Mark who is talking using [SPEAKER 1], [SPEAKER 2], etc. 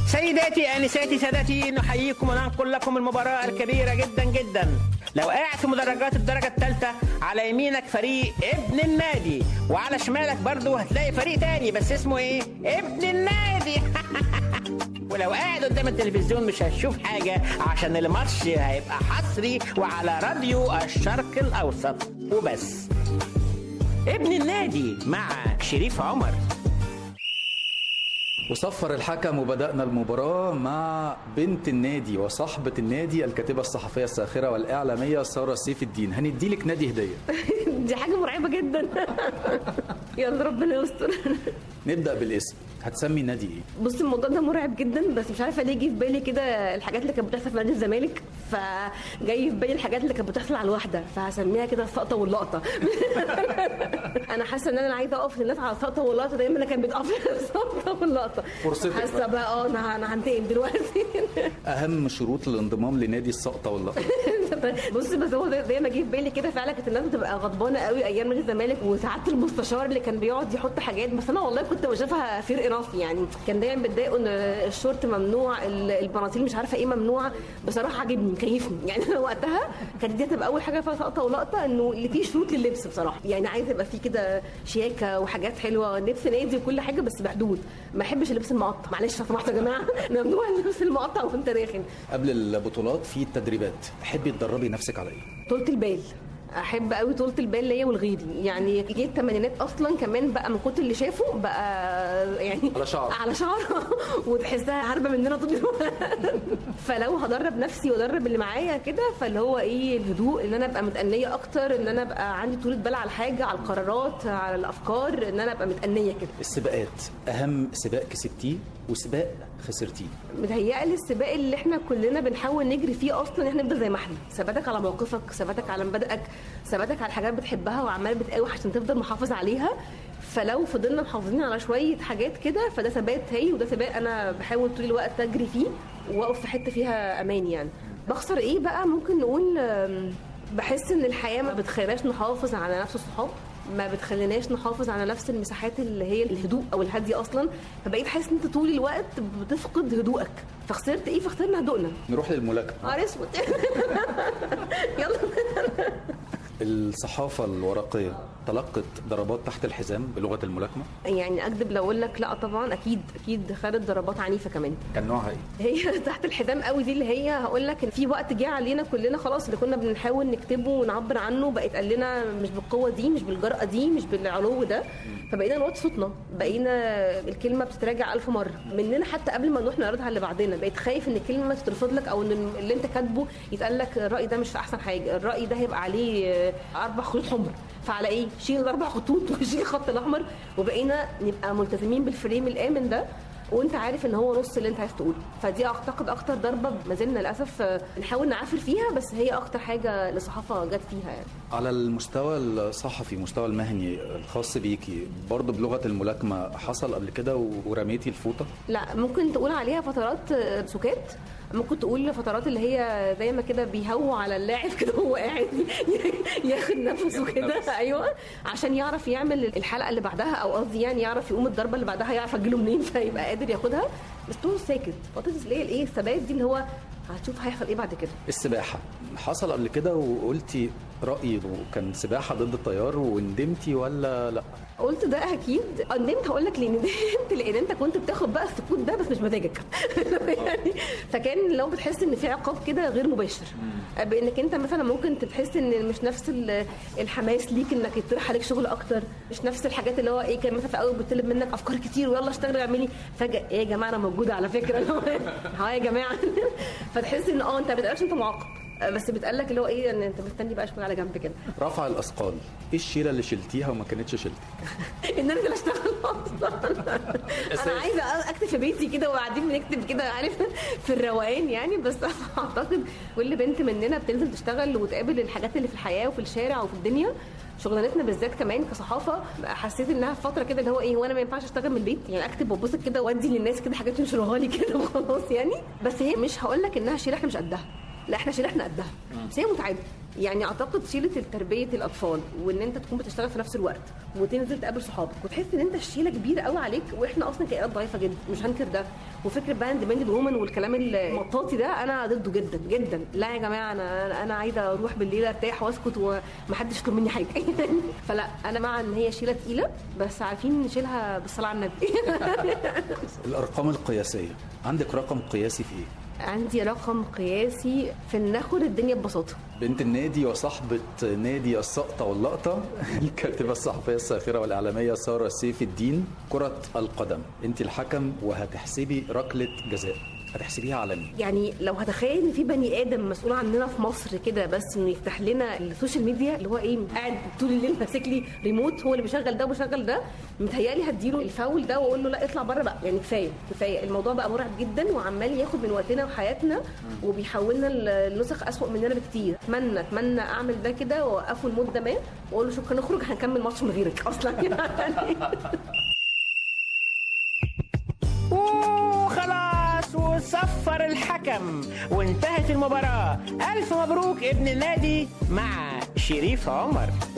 [SPEAKER 1] سيداتي انساتي سادتي نحييكم وننقل لكم المباراه الكبيره جدا جدا لو قاعد في مدرجات الدرجه الثالثه على يمينك فريق ابن النادي وعلى شمالك برضو هتلاقي فريق تاني بس اسمه ايه ابن النادي ولو قاعد قدام التلفزيون مش هتشوف حاجه عشان الماتش هيبقى حصري وعلى راديو الشرق الاوسط وبس ابن النادي مع شريف عمر
[SPEAKER 2] وصفر الحكم وبدأنا المباراة مع بنت النادي وصاحبة النادي الكاتبة الصحفية الساخرة والإعلامية سارة سيف الدين هنديلك نادي هدية
[SPEAKER 3] دي حاجة مرعبة جدا يلا ربنا يستر
[SPEAKER 2] نبدأ بالاسم هتسمي النادي ايه؟
[SPEAKER 3] بص الموضوع ده مرعب جدا بس مش عارفه ليه جه في بالي كده الحاجات اللي كانت بتحصل في نادي الزمالك فجاي في بالي الحاجات اللي كانت بتحصل على الواحده فهسميها كده السقطه واللقطه انا حاسه ان انا عايزه اقف للناس على السقطه واللقطه دايما انا كان بيتقف لي السقطه واللقطه
[SPEAKER 2] فرصتك
[SPEAKER 3] حاسه
[SPEAKER 2] بقى.
[SPEAKER 3] بقى اه انا انا هنتقم دلوقتي
[SPEAKER 2] أهم شروط الانضمام لنادي السقطة واللقطة
[SPEAKER 3] بص بس هو زي زي ما جه في بالي كده فعلا كانت الناس بتبقى غضبانه قوي ايام نادي الزمالك وساعات المستشار اللي كان بيقعد يحط حاجات بس انا والله كنت بشوفها فير اناف يعني كان دايما بيتضايقوا ان الشورت ممنوع ال- البناطيل مش عارفه ايه ممنوع بصراحه عجبني كيفني يعني انا وقتها كانت دي هتبقى اول حاجه فيها سقطه ولقطه انه اللي فيه شروط لللبس بصراحه يعني عايز يبقى فيه كده شياكه وحاجات حلوه لبس نادي وكل حاجه بس بحدود ما احبش اللبس المقطع معلش لو سمحتوا يا جماعه ممنوع اللبس المقطع وانت داخل
[SPEAKER 2] قبل البطولات في التدريبات تحبي تدربي نفسك على ايه؟
[SPEAKER 3] طولة البال احب قوي طولة البال ليا ولغيري يعني جه الثمانينات اصلا كمان بقى من كتر اللي شافه بقى يعني
[SPEAKER 2] على شعر.
[SPEAKER 3] على شعر وتحسها هاربه مننا طول الوقت فلو هدرب نفسي وادرب اللي معايا كده فاللي هو ايه الهدوء ان انا ابقى متأنية اكتر ان انا ابقى عندي طولة بال على الحاجه على القرارات على الافكار ان انا ابقى متأنية كده
[SPEAKER 2] السباقات أهم سباق كسبتيه وسباق خسرتيه
[SPEAKER 3] متهيألي السباق اللي احنا كلنا بنحاول نجري فيه اصلا احنا نفضل زي ما احنا ثباتك على موقفك ثباتك على مبادئك ثباتك على حاجات بتحبها وعمال بتقاوح عشان تفضل محافظ عليها فلو فضلنا محافظين على شويه حاجات كده فده ثبات هاي وده سباق انا بحاول طول الوقت اجري فيه واقف في حته فيها امان يعني بخسر ايه بقى ممكن نقول أم، بحس ان الحياه ما بتخليناش نحافظ على نفس الصحاب ما بتخليناش نحافظ على نفس المساحات اللي هي الهدوء او الهاديه اصلا فبقيت حاسس ان انت طول الوقت بتفقد هدوءك فخسرت ايه فخسرنا هدوءنا
[SPEAKER 2] نروح للملاكمة
[SPEAKER 3] نهار اسود يلا
[SPEAKER 2] الصحافة الورقية تلقت ضربات تحت الحزام بلغة الملاكمة
[SPEAKER 3] يعني اكذب لو اقول لك لا طبعا اكيد اكيد خدت ضربات عنيفه كمان
[SPEAKER 2] كان نوعها ايه؟
[SPEAKER 3] هي تحت الحزام قوي دي اللي هي هقول لك ان في وقت جه علينا كلنا خلاص اللي كنا بنحاول نكتبه ونعبر عنه بقت قال لنا مش بالقوه دي مش بالجرأه دي مش بالعلو ده فبقينا نوطي صوتنا بقينا الكلمه بتتراجع ألف مره مننا حتى قبل ما نروح نعرضها اللي بعدنا بقيت خايف ان الكلمه تترفض لك او ان اللي انت كاتبه يتقال لك الراي ده مش في احسن حاجه الراي ده هيبقى عليه آه، اربع خطوط حمر فعلى ايه شيل الاربع خطوط وشيل الخط الاحمر وبقينا نبقى ملتزمين بالفريم الامن ده وانت عارف ان هو نص اللي انت عايز تقوله فدي اعتقد اكتر ضربه ما زلنا للاسف آه، نحاول نعافر فيها بس هي اكتر حاجه الصحافه جت فيها يعني
[SPEAKER 2] على المستوى الصحفي مستوى المهني الخاص بيكي برضه بلغة الملاكمة حصل قبل كده و- ورميتي الفوطة
[SPEAKER 3] لا ممكن تقول عليها فترات آه، سكات ممكن تقول فترات اللي هي زي ما كده بيهوى على اللاعب كده وهو قاعد ي- ياخد نفسه كده ايوه عشان يعرف يعمل الحلقه اللي بعدها او قصدي يعني يعرف يقوم الضربه اللي بعدها يعرف اجيله منين فيبقى قادر ياخدها بس طول ساكت فتره اللي هي الايه الثبات دي اللي هو هتشوف هيحصل ايه بعد كده
[SPEAKER 2] السباحة حصل قبل كده وقلتي رأيي وكان سباحة ضد التيار وندمتي ولا لا
[SPEAKER 3] قلت ده اكيد ندمت هقول لك ليه ندمت لان انت كنت بتاخد بقى السكوت ده بس مش مزاجك يعني فكان لو بتحس ان في عقاب كده غير مباشر بانك انت مثلا ممكن تحس ان مش نفس ال- الحماس ليك انك يطرح عليك شغل اكتر مش نفس الحاجات اللي هو ايه كان مثلا في الاول بتطلب منك افكار كتير ويلا اشتغل واعملي فجاه ايه يا جماعه انا موجوده على فكره اللي هو ها يا جماعه فتحس ان اه انت ما بتبقاش انت معاقب بس بيتقال لك اللي هو ايه ان انت مستني بقى شويه على جنب كده
[SPEAKER 2] رفع الأثقال ايه الشيلة اللي شلتيها وما كانتش شلتي
[SPEAKER 3] ان انا انزل اشتغل اصلا انا عايزه اكتب في بيتي كده وقاعدين بنكتب كده عارف في الروقان يعني بس اعتقد كل بنت مننا بتنزل تشتغل وتقابل الحاجات اللي في الحياه وفي الشارع وفي الدنيا شغلانتنا بالذات كمان كصحافه حسيت انها في فتره كده اللي هو ايه هو انا ما ينفعش اشتغل من البيت يعني اكتب وابص كده وادي للناس كده حاجات ينشروها لي كده وخلاص يعني بس هي مش هقول لك انها شيله احنا مش قدها لا احنا شيله احنا قدها بس هي متعبه يعني اعتقد شيله تربيه الاطفال وان انت تكون بتشتغل في نفس الوقت وتنزل تقابل صحابك وتحس ان انت الشيله كبيره قوي عليك واحنا اصلا كائنات ضعيفه جدا مش هنكر ده وفكره بقى اندبندنت وومن والكلام المطاطي ده انا ضده جدا جدا لا يا جماعه انا انا عايزه اروح بالليل ارتاح واسكت ومحدش يطلب مني حاجه فلا انا مع ان هي شيله تقيله بس عارفين نشيلها بالصلاه على النبي
[SPEAKER 2] الارقام القياسيه عندك رقم قياسي في ايه
[SPEAKER 3] عندي رقم قياسي في ان ناخد الدنيا ببساطه
[SPEAKER 2] بنت النادي وصاحبة نادي السقطة واللقطة الكاتبة الصحفية الساخرة والإعلامية سارة سيف الدين كرة القدم أنت الحكم وهتحسبي ركلة جزاء هتحسبيها على مين؟
[SPEAKER 3] يعني لو هتخيل ان في بني ادم مسؤول عننا في مصر كده بس انه يفتح لنا السوشيال ميديا اللي هو ايه قاعد طول الليل ماسك لي ريموت هو اللي بيشغل ده وبيشغل ده متهيألي هديله الفاول ده واقول له لا اطلع بره بقى يعني كفايه كفايه الموضوع بقى مرعب جدا وعمال ياخد من وقتنا وحياتنا وبيحولنا لنسخ اسوأ مننا بكتير اتمنى اتمنى اعمل ده كده واوقفه لمده ما واقول له شكرا نخرج هنكمل ماتش من غيرك اصلا يعني
[SPEAKER 1] وخلاص وصفر الحكم وانتهت المباراة ألف مبروك ابن النادي مع شريف عمر